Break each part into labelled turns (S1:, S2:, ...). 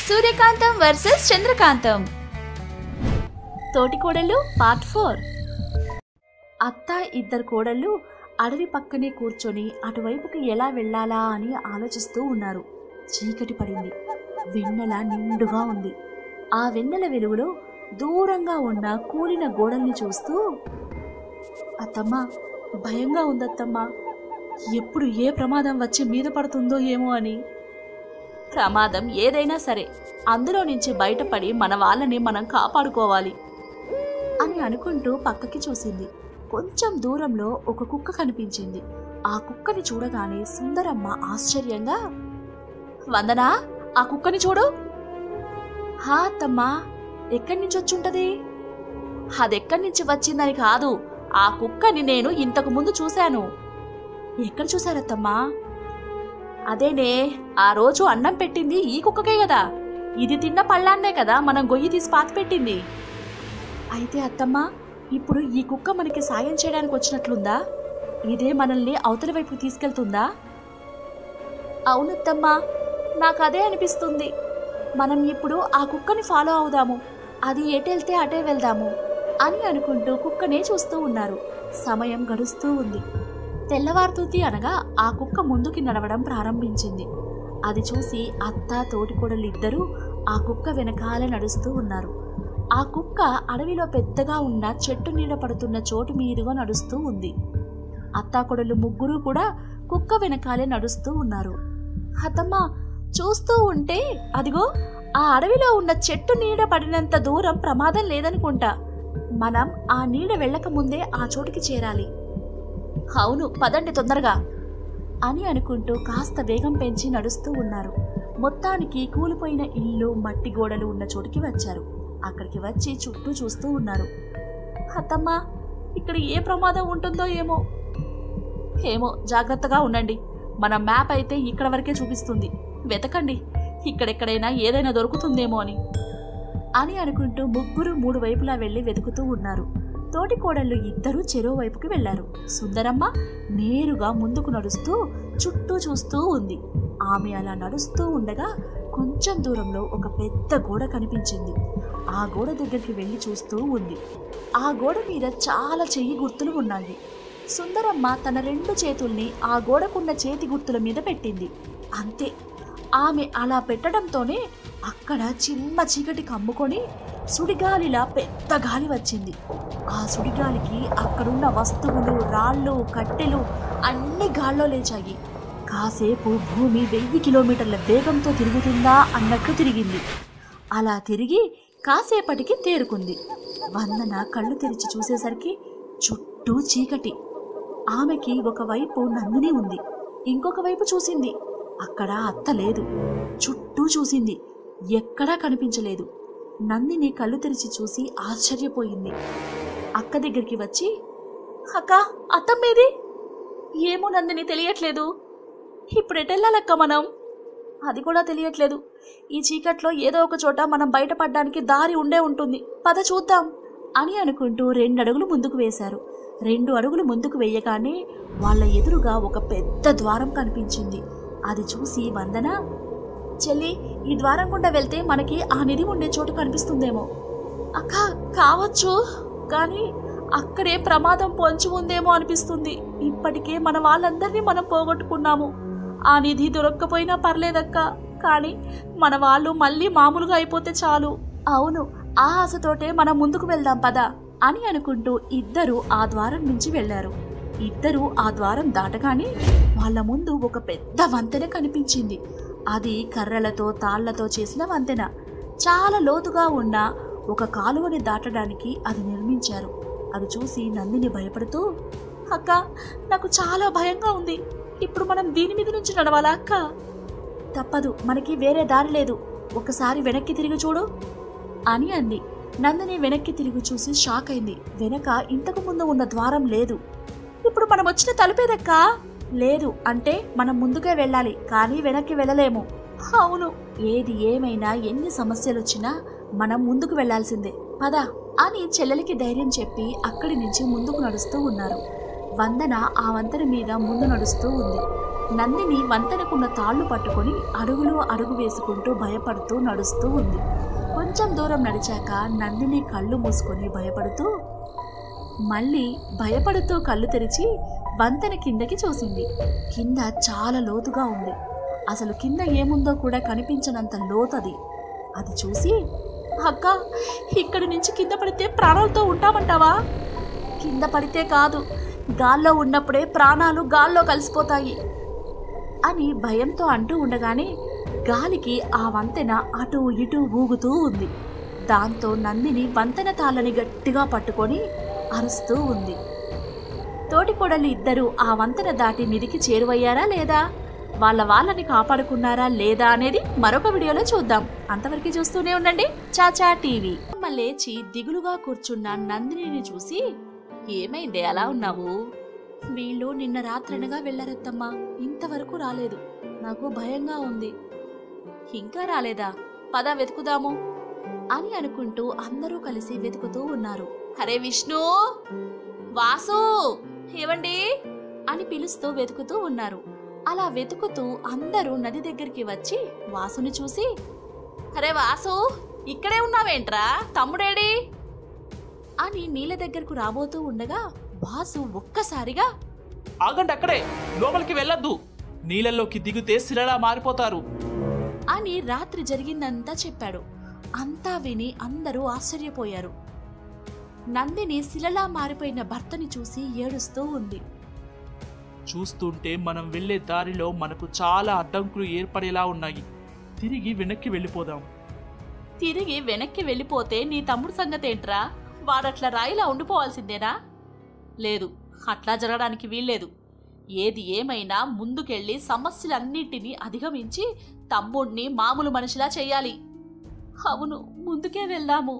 S1: సూర్యకాంతం versus చంద్రకాంతం తోటి కోడళ్ళు part four అత్త ఇద్దరు కోడళ్ళు అడవి పక్కనే కూర్చొని అటువైపుకి ఎలా వెళ్ళాలా అని ఆలోచిస్తూ ఉన్నారు చీకటి పడింది వెన్నెల నిండుగా ఉంది ఆ వెన్నెల వెలుగులో దూరంగా ఉన్న కూలిన గోడల్ని చూస్తూ అత్తమ్మ భయంగా ఉందత్తమ్మ ఎప్పుడు ఏ ప్రమాదం వచ్చి మీద పడుతుందో ఏమో అని ప్రమాదం ఏదైనా సరే అందులో నుంచి బయటపడి మన వాళ్ళని మనం కాపాడుకోవాలి అని అనుకుంటూ పక్కకి చూసింది కొంచెం దూరంలో ఒక కుక్క కనిపించింది ఆ కుక్కని చూడగానే సుందరమ్మ ఆశ్చర్యంగా వందనా ఆ కుక్కని చూడు హా అత్తమ్మా ఎక్కడి నుంచి వచ్చుంటది అదెక్కడి నుంచి వచ్చిందని కాదు ఆ కుక్కని నేను ఇంతకు ముందు చూశాను ఎక్కడ చూశారత్తమ్మా అదేనే ఆ రోజు అన్నం పెట్టింది ఈ కుక్కకే కదా ఇది తిన్న పళ్ళాన్నే కదా మనం గొయ్యి తీసి పాతి పెట్టింది అయితే అత్తమ్మ ఇప్పుడు ఈ కుక్క మనకి సాయం చేయడానికి వచ్చినట్లుందా ఇదే మనల్ని అవతల వైపు తీసుకెళ్తుందా అవునత్తమ్మా నాకు అదే అనిపిస్తుంది మనం ఇప్పుడు ఆ కుక్కని ఫాలో అవుదాము అది ఎటెళ్తే అటే వెళ్దాము అని అనుకుంటూ కుక్కనే చూస్తూ ఉన్నారు సమయం గడుస్తూ ఉంది తెల్లవారుతుంది అనగా ఆ కుక్క ముందుకి నడవడం ప్రారంభించింది అది చూసి అత్త తోటికోడలు ఇద్దరూ ఆ కుక్క వెనకాల నడుస్తూ ఉన్నారు ఆ కుక్క అడవిలో పెద్దగా ఉన్న చెట్టు నీడ పడుతున్న చోటు మీదుగా నడుస్తూ ఉంది అత్తాకొడలు ముగ్గురు కూడా కుక్క వెనకాలే నడుస్తూ ఉన్నారు అత్తమ్మ చూస్తూ ఉంటే అదిగో ఆ అడవిలో ఉన్న చెట్టు నీడ పడినంత దూరం ప్రమాదం లేదనుకుంటా మనం ఆ నీడ వెళ్ళక ముందే ఆ చోటుకి చేరాలి అవును పదండి తొందరగా అని అనుకుంటూ కాస్త వేగం పెంచి నడుస్తూ ఉన్నారు మొత్తానికి కూలిపోయిన ఇల్లు మట్టి గోడలు ఉన్న చోటుకి వచ్చారు అక్కడికి వచ్చి చుట్టూ చూస్తూ ఉన్నారు అత్తమ్మా ఇక్కడ ఏ ప్రమాదం ఉంటుందో ఏమో ఏమో జాగ్రత్తగా ఉండండి మన మ్యాప్ అయితే ఇక్కడ వరకే చూపిస్తుంది వెతకండి ఇక్కడెక్కడైనా ఏదైనా దొరుకుతుందేమో అని అని అనుకుంటూ ముగ్గురు మూడు వైపులా వెళ్ళి వెతుకుతూ ఉన్నారు తోటి కోడళ్ళు ఇద్దరూ చెరువు వైపుకి వెళ్లారు సుందరమ్మ నేరుగా ముందుకు నడుస్తూ చుట్టూ చూస్తూ ఉంది ఆమె అలా నడుస్తూ ఉండగా కొంచెం దూరంలో ఒక పెద్ద గోడ కనిపించింది ఆ గోడ దగ్గరికి వెళ్ళి చూస్తూ ఉంది ఆ గోడ మీద చాలా చెయ్యి గుర్తులు ఉన్నాయి సుందరమ్మ తన రెండు చేతుల్ని ఆ గోడకున్న చేతి గుర్తుల మీద పెట్టింది అంతే ఆమె అలా పెట్టడంతోనే అక్కడ చిమ్మ చీకటి కమ్ముకొని సుడిగాలిలా పెద్ద గాలి వచ్చింది ఆ సుడిగాలికి అక్కడున్న వస్తువులు రాళ్ళు కట్టెలు అన్ని గాల్లో లేచాయి కాసేపు భూమి వెయ్యి కిలోమీటర్ల వేగంతో తిరుగుతుందా అన్నట్టు తిరిగింది అలా తిరిగి కాసేపటికి తేరుకుంది వందన కళ్ళు తెరిచి చూసేసరికి చుట్టూ చీకటి ఆమెకి ఒకవైపు నందిని ఉంది ఇంకొక వైపు చూసింది అక్కడ అత్త లేదు చుట్టూ చూసింది ఎక్కడా కనిపించలేదు నందిని కళ్ళు తెరిచి చూసి ఆశ్చర్యపోయింది అక్క దగ్గరికి వచ్చి అక్క అత్తమ్మేది ఏమో నందిని తెలియట్లేదు ఇప్పుడు ఎటెళ్ళాలక్క మనం అది కూడా తెలియట్లేదు ఈ చీకట్లో ఏదో ఒక చోట మనం బయటపడడానికి దారి ఉండే ఉంటుంది పద చూద్దాం అని అనుకుంటూ రెండు అడుగులు ముందుకు వేశారు రెండు అడుగులు ముందుకు వేయగానే వాళ్ళ ఎదురుగా ఒక పెద్ద ద్వారం కనిపించింది అది చూసి వందన చెల్లి ఈ ద్వారం గుండా వెళ్తే మనకి ఆ నిధి ఉండే చోటు కనిపిస్తుందేమో అక్క కావచ్చు కానీ అక్కడే ప్రమాదం పొంచి ఉందేమో అనిపిస్తుంది ఇప్పటికే మన వాళ్ళందరినీ మనం పోగొట్టుకున్నాము ఆ నిధి దొరక్కపోయినా పర్లేదక్క కానీ మన వాళ్ళు మళ్ళీ మామూలుగా అయిపోతే చాలు అవును ఆ ఆశతోటే మనం ముందుకు వెళ్దాం పద అని అనుకుంటూ ఇద్దరు ఆ ద్వారం నుంచి వెళ్లారు ఇద్దరు ఆ ద్వారం దాటగానే వాళ్ళ ముందు ఒక పెద్ద వంతెన కనిపించింది అది కర్రలతో తాళ్లతో చేసిన వంతెన చాలా లోతుగా ఉన్న ఒక కాలువని దాటడానికి అది నిర్మించారు అది చూసి నందిని భయపడుతూ అక్క నాకు చాలా భయంగా ఉంది ఇప్పుడు మనం దీని మీద నుంచి నడవాలా అక్క తప్పదు మనకి వేరే దారి లేదు ఒకసారి వెనక్కి తిరిగి చూడు అని అంది నందిని వెనక్కి తిరిగి చూసి షాక్ అయింది వెనక ఇంతకు ముందు ఉన్న ద్వారం లేదు ఇప్పుడు మనం వచ్చిన తలుపేదక్కా లేదు అంటే మనం ముందుకే వెళ్ళాలి కానీ వెనక్కి వెళ్ళలేము అవును ఏది ఏమైనా ఎన్ని సమస్యలు వచ్చినా మనం ముందుకు వెళ్ళాల్సిందే పద అని చెల్లెలికి ధైర్యం చెప్పి అక్కడి నుంచి ముందుకు నడుస్తూ ఉన్నారు వందన ఆ వంతెన మీద ముందు నడుస్తూ ఉంది నందిని వంతెనకున్న తాళ్ళు పట్టుకొని అడుగులో అడుగు వేసుకుంటూ భయపడుతూ నడుస్తూ ఉంది కొంచెం దూరం నడిచాక నందిని కళ్ళు మూసుకొని భయపడుతూ మళ్ళీ భయపడుతూ కళ్ళు తెరిచి వంతెన కిందకి చూసింది కింద చాలా లోతుగా ఉంది అసలు కింద ఏముందో కూడా కనిపించనంత లోతది అది చూసి అక్క ఇక్కడి నుంచి కింద పడితే ప్రాణాలతో ఉంటామంటావా కింద పడితే కాదు గాల్లో ఉన్నప్పుడే ప్రాణాలు గాల్లో కలిసిపోతాయి అని భయంతో అంటూ ఉండగానే గాలికి ఆ వంతెన అటు ఇటు ఊగుతూ ఉంది దాంతో నందిని వంతెన తాళ్ళని గట్టిగా పట్టుకొని అరుస్తూ ఉంది తోటికోడలు ఇద్దరూ ఆ వంతెన దాటి నిధికి చేరువయ్యారా లేదా వాళ్ళ వాళ్ళని కాపాడుకున్నారా లేదా అనేది మరొక వీడియోలో చూద్దాం అంతవరకు చూస్తూనే ఉండండి చాచా టీవీ అమ్మ లేచి దిగులుగా కూర్చున్న నందినిని చూసి ఏమైంది అలా ఉన్నావు వీళ్ళు నిన్న రాత్రనగా వెళ్ళారత్తమ్మా ఇంతవరకు రాలేదు నాకు భయంగా ఉంది ఇంకా రాలేదా పద వెతుకుదాము అని అనుకుంటూ అందరూ కలిసి వెతుకుతూ ఉన్నారు హరే విష్ణు వాసు ఏవండి అని పిలుస్తూ వెతుకుతూ ఉన్నారు అలా వెతుకుతూ అందరూ నది దగ్గరికి వచ్చి వాసుని చూసి అరే వాసు ఇక్కడే ఉన్నావేంట్రా తమ్ముడేడి అని నీళ్ళ దగ్గరకు రాబోతూ ఉండగా వాసు ఒక్కసారిగా
S2: ఆగండి అక్కడే లోపలికి వెళ్ళొద్దు నీళ్ళల్లోకి దిగితే శిలలా మారిపోతారు
S1: అని రాత్రి జరిగిందంతా చెప్పాడు అంతా విని అందరూ ఆశ్చర్యపోయారు నందిని శిలలా మారిపోయిన భర్తని చూసి ఏడుస్తూ ఉంది
S2: చూస్తుంటే మనం వెళ్ళే దారిలో మనకు చాలా అడ్డంకులు ఏర్పడేలా ఉన్నాయి తిరిగి వెనక్కి వెళ్ళిపోదాం
S1: తిరిగి వెనక్కి వెళ్ళిపోతే నీ తమ్ముడు సంగతేంట్రా వాడట్లా రాయిలా ఉండిపోవాల్సిందేనా లేదు అట్లా జరగడానికి వీల్లేదు ఏది ఏమైనా ముందుకెళ్ళి సమస్యలన్నింటినీ అధిగమించి తమ్ముడిని మామూలు మనిషిలా చెయ్యాలి అవును ముందుకే వెళ్దాము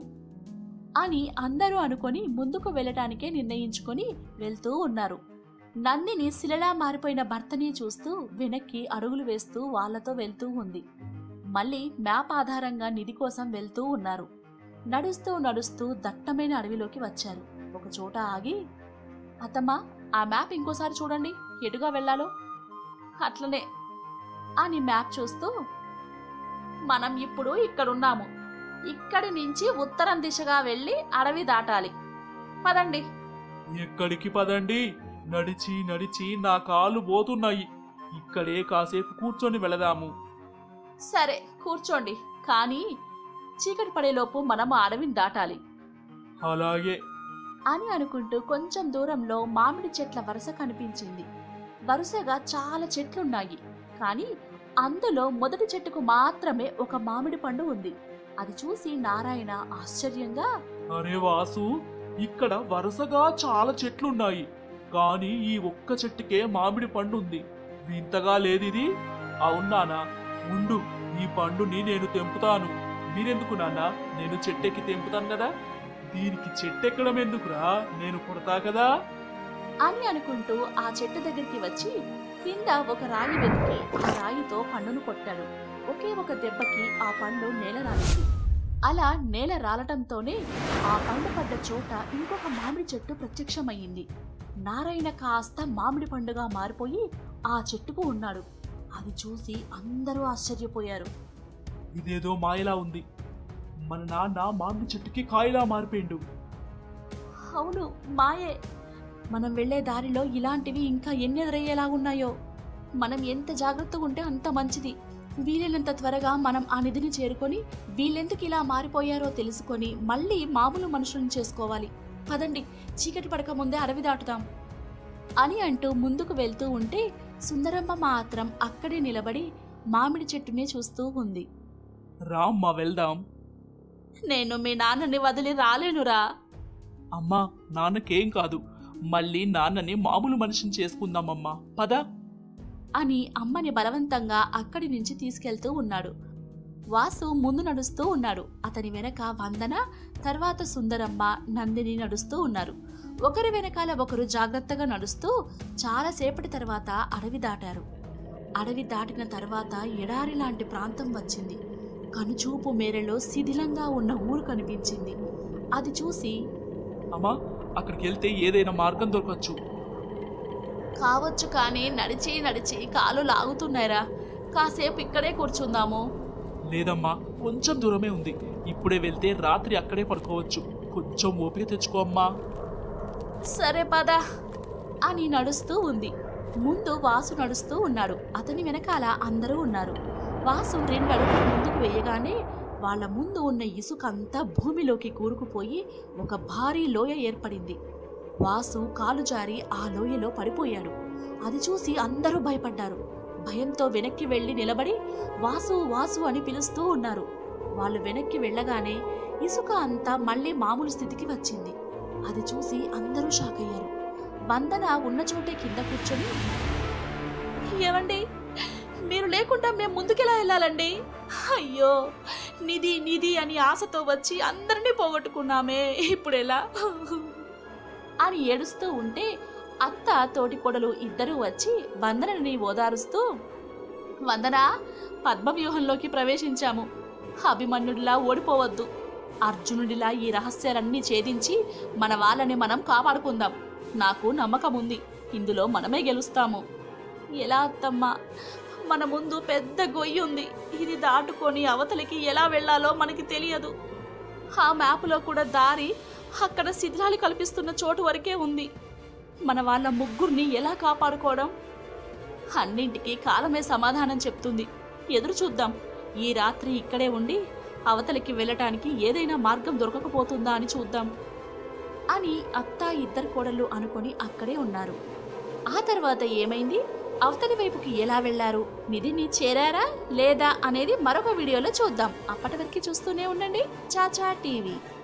S1: అని అందరూ అనుకొని ముందుకు వెళ్ళటానికే నిర్ణయించుకొని వెళ్తూ ఉన్నారు నందిని శిలలా మారిపోయిన భర్తని చూస్తూ వెనక్కి అడుగులు వేస్తూ వాళ్ళతో వెళ్తూ ఉంది మళ్ళీ మ్యాప్ ఆధారంగా నిధి కోసం వెళ్తూ ఉన్నారు నడుస్తూ నడుస్తూ దట్టమైన అడవిలోకి వచ్చారు ఒక చోట ఆగి అత్తమ్మా ఆ మ్యాప్ ఇంకోసారి చూడండి ఎటుగా వెళ్ళాలో అట్లనే అని మ్యాప్ చూస్తూ మనం ఇప్పుడు ఇక్కడున్నాము ఇక్కడి నుంచి ఉత్తరం దిశగా వెళ్ళి అడవి దాటాలి పదండి
S2: ఎక్కడికి పదండి నడిచి నడిచి నా కాళ్ళు పోతున్నాయి ఇక్కడే కాసేపు కూర్చొని వెళదాము
S1: సరే కూర్చోండి కానీ చీకటి పడేలోపు మనం ఆ అడవిని దాటాలి
S2: అలాగే
S1: అని అనుకుంటూ కొంచెం దూరంలో మామిడి చెట్ల వరుస కనిపించింది వరుసగా చాలా చెట్లున్నాయి కానీ అందులో మొదటి చెట్టుకు మాత్రమే ఒక మామిడి పండు ఉంది అది చూసి నారాయణ ఆశ్చర్యంగా
S2: అరే వాసు ఇక్కడ వరుసగా చాలా చెట్లున్నాయి కానీ ఈ ఒక్క చెట్టుకే మామిడి పండు ఉంది వింతగా లేదిది అవునానా ఉండు ఈ పండుని నేను తెంపుతాను మీరెందుకు నాన్న నేను చెట్టెక్కి తెంపుతాను కదా దీనికి చెట్టెక్కడం ఎందుకురా నేను కొడతా కదా
S1: అని అనుకుంటూ ఆ చెట్టు దగ్గరికి వచ్చి కింద ఒక రాయి వెతికి ఆ రాయితో పండును కొట్టాడు ఒకే ఒక దెబ్బకి ఆ పండు నేల రాలింది అలా నేల రాలటంతోనే ఆ పండు పడ్డ చోట ఇంకొక మామిడి చెట్టు ప్రత్యక్షమయ్యింది నారాయణ కాస్త మామిడి పండుగా మారిపోయి ఆ చెట్టుకు ఉన్నాడు అది చూసి అందరూ ఆశ్చర్యపోయారు
S2: ఇదేదో మాయలా ఉంది మన నాన్న మామిడి చెట్టుకి కాయలా మారిపోయిండు
S1: అవును మాయే మనం వెళ్ళే దారిలో ఇలాంటివి ఇంకా ఎన్ని ఎదురయ్యేలా ఉన్నాయో మనం ఎంత జాగ్రత్తగా ఉంటే అంత మంచిది వీలైనంత త్వరగా మనం ఆ నిధిని చేరుకొని వీళ్ళెందుకు ఇలా మారిపోయారో తెలుసుకొని మళ్ళీ మామూలు మనుషులను చేసుకోవాలి పదండి చీకటి పడక ముందే అడవి దాటుదాం అని అంటూ ముందుకు వెళ్తూ ఉంటే సుందరమ్మ మాత్రం అక్కడే నిలబడి మామిడి చెట్టుని చూస్తూ ఉంది
S2: రామ్మా వెళ్దాం
S1: నేను మీ నాన్నని వదిలి రాలేనురా
S2: అమ్మా నాన్నకేం కాదు మళ్ళీ నాన్నని మామూలు మనిషిని చేసుకుందామమ్మా పద
S1: అని అమ్మని బలవంతంగా అక్కడి నుంచి తీసుకెళ్తూ ఉన్నాడు వాసు ముందు నడుస్తూ ఉన్నాడు అతని వెనక వందన తర్వాత సుందరమ్మ నందిని నడుస్తూ ఉన్నారు ఒకరి వెనకాల ఒకరు జాగ్రత్తగా నడుస్తూ చాలాసేపటి తర్వాత అడవి దాటారు అడవి దాటిన తర్వాత ఎడారి లాంటి ప్రాంతం వచ్చింది కనుచూపు మేరలో శిథిలంగా ఉన్న ఊరు కనిపించింది అది చూసి
S2: అమ్మా అక్కడికి వెళ్తే ఏదైనా మార్గం దొరకచ్చు
S1: కావచ్చు కానీ నడిచి నడిచి కాలు లాగుతున్నాయిరా కాసేపు ఇక్కడే కూర్చుందాము
S2: లేదమ్మా కొంచెం దూరమే ఉంది ఇప్పుడే వెళ్తే రాత్రి అక్కడే పడుకోవచ్చు కొంచెం ఓపిక తెచ్చుకో అమ్మా
S1: సరే పద అని నడుస్తూ ఉంది ముందు వాసు నడుస్తూ ఉన్నాడు అతని వెనకాల అందరూ ఉన్నారు వాసు రెండు అడుగులు ముందుకు వేయగానే వాళ్ళ ముందు ఉన్న ఇసుక అంతా భూమిలోకి కూరుకుపోయి ఒక భారీ లోయ ఏర్పడింది వాసు కాలు జారి ఆ లోయలో పడిపోయాడు అది చూసి అందరూ భయపడ్డారు భయంతో వెనక్కి వెళ్ళి నిలబడి వాసు వాసు అని పిలుస్తూ ఉన్నారు వాళ్ళు వెనక్కి వెళ్ళగానే ఇసుక అంతా మళ్ళీ మామూలు స్థితికి వచ్చింది అది చూసి అందరూ షాక్ అయ్యారు వందన ఉన్న చోటే కింద కూర్చొని ఏమండి మీరు లేకుండా మేము ముందుకెలా వెళ్ళాలండి అయ్యో నిధి నిధి అని ఆశతో వచ్చి అందరినీ పోగొట్టుకున్నామే ఇప్పుడు ఎలా అని ఏడుస్తూ ఉంటే అత్త తోటి కొడలు ఇద్దరూ వచ్చి వందనని ఓదారుస్తూ వందన పద్మవ్యూహంలోకి ప్రవేశించాము అభిమన్యుడిలా ఓడిపోవద్దు అర్జునుడిలా ఈ రహస్యాలన్నీ ఛేదించి మన వాళ్ళని మనం కాపాడుకుందాం నాకు నమ్మకం ఉంది ఇందులో మనమే గెలుస్తాము ఎలా అత్తమ్మా మన ముందు పెద్ద గొయ్యి ఉంది ఇది దాటుకొని అవతలికి ఎలా వెళ్ళాలో మనకి తెలియదు ఆ మ్యాప్లో కూడా దారి అక్కడ శిథిలాలు కల్పిస్తున్న చోటు వరకే ఉంది మన వాళ్ళ ముగ్గురిని ఎలా కాపాడుకోవడం అన్నింటికీ కాలమే సమాధానం చెప్తుంది ఎదురు చూద్దాం ఈ రాత్రి ఇక్కడే ఉండి అవతలికి వెళ్ళటానికి ఏదైనా మార్గం దొరకకపోతుందా అని చూద్దాం అని అత్త ఇద్దరు కోడళ్ళు అనుకొని అక్కడే ఉన్నారు ఆ తర్వాత ఏమైంది అవతలి వైపుకి ఎలా వెళ్లారు నిధిని చేరారా లేదా అనేది మరొక వీడియోలో చూద్దాం అప్పటి వరకు చూస్తూనే ఉండండి చాచా టీవీ